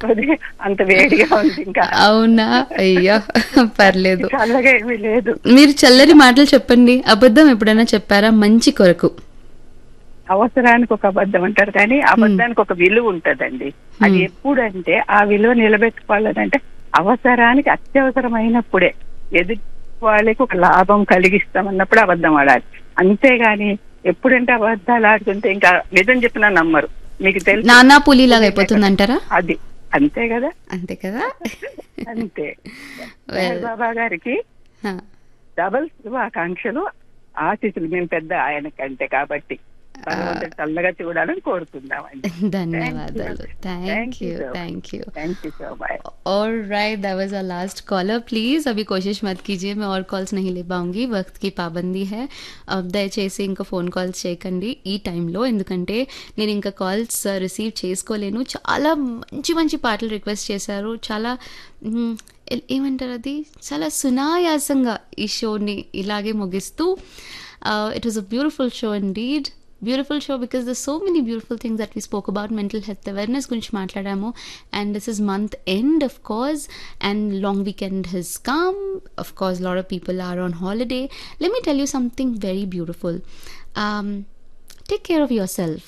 అది అంత వేడిగా ఉంది ఇంకా అవునా అయ్యో పర్లేదు చల్లగా ఏమీ లేదు మీరు చల్లని మాటలు చెప్పండి అబద్ధం ఎప్పుడైనా చెప్పారా మంచి కొరకు అవసరానికి ఒక అబద్ధం అంటారు కానీ అబద్ధానికి ఒక విలువ ఉంటదండి అది ఎప్పుడంటే ఆ విలువ నిలబెట్టుకోవాలంటే అవసరానికి అత్యవసరమైనప్పుడే ఎదుటి వాళ్ళకి ఒక లాభం కలిగిస్తామన్నప్పుడు అబద్ధం ఆడాలి అంతేగాని ఎప్పుడంటే అబద్ధాలు ఆడుతుంటే ఇంకా నిజం చెప్పినా నమ్మరు మీకు తెలుసు నానా పులిలాగా అయిపోతుంది అంటారా అది అంతే కదా అంతే కదా అంతే Well. బాబా గారికి హా. డబల్ శుభాకాంక్షలు ఆశీస్సులు మేము పెద్ద ఆయన కంటే కాబట్టి భగవంతుడు చల్లగా చూడాలని కోరుకుందామండి ధన్యవాదాలు thank Thank you, you sir. Thank you thank you so much और right that was a last caller please अभी कोशिश मत कीजिए मैं और कॉल्स नहीं ले पाऊंगी वक्त की పాబందీ है अब దయచేసి ఇంకా ఫోన్ కాల్స్ చేయకండి ఈ టైంలో ఎందుకంటే నేను ఇంకా కాల్స్ రిసీవ్ చేసుకోలేను చాలా మంచి మంచి పాటలు రిక్వెస్ట్ చేశారు చాలా మ్, ఎ- ఏమంటారు అది చాలా సునాయాసంగా ఈ షోని ఇలాగే ముగిస్తూ it was a beautiful show and indeed beautiful show because the so many beautiful things that we spoke about mental health awareness గురించి మాట్లాడాము and this is month end of course and long weekend has come of course lot of people are on holiday let me tell you something very beautiful take care of yourself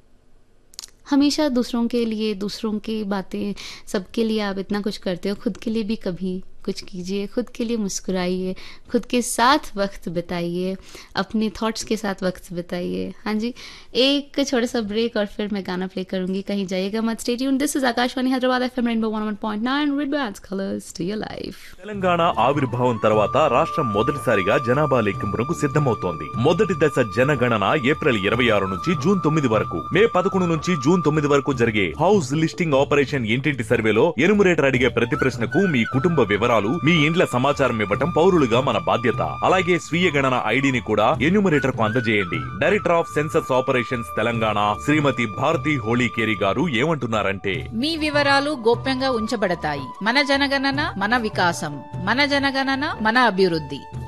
हमेशा दूसरों के लिए दूसरों की बातें सबके लिए आप इतना कुछ करते हो खुद के लिए भी कभी कुछ कीजिए खुद के लिए मुस्कुराइए खुद के साथ वक्त बिताइए अपने थॉट्स के साथ वक्त बिताइए हाँ जी एक छोटा सा ब्रेक और फिर मैं गाना प्ले करूंगी कहीं जाइएगा मत stay tune this is Akashvani Hyderabad FM rainbow 101.9 with bands colours to your life Telangana ఆవిర్భావం తర్వాత రాష్ట్రం మొదటిసారిగా జనాభా లెక్కింపునకు సిద్ధమవుతోంది మొదటి దశ జనగణన ఏప్రిల్ ఇరవై ఆరు నుంచి జూన్ తొమ్మిది వరకు మే పదకొండు నుంచి జూన్ తొమ్మిది వరకు జరిగే హౌస్ లిస్టింగ్ ఆపరేషన్ ఇంటింటి సర్వేలో ఎనుమరేటర్ అడిగే ప్రతి ప్రశ్నకు మీ కుటుంబ వివరాలు మీ ఇండ్ల సమాచారం ఇవ్వటం పౌరులుగా మన బాధ్యత అలాగే స్వీయ గణన ఐడిని కూడా ఎన్యూమరేటర్ కు అందజేయండి director of census operations Telangana Shrimati Bharati Holikeri గారు ఏమంటున్నారంటే మీ వివరాలు గోప్యంగా ఉంచబడతాయి మన జనగణన మన వికాసం మన జనగణన మన అభివృద్ధి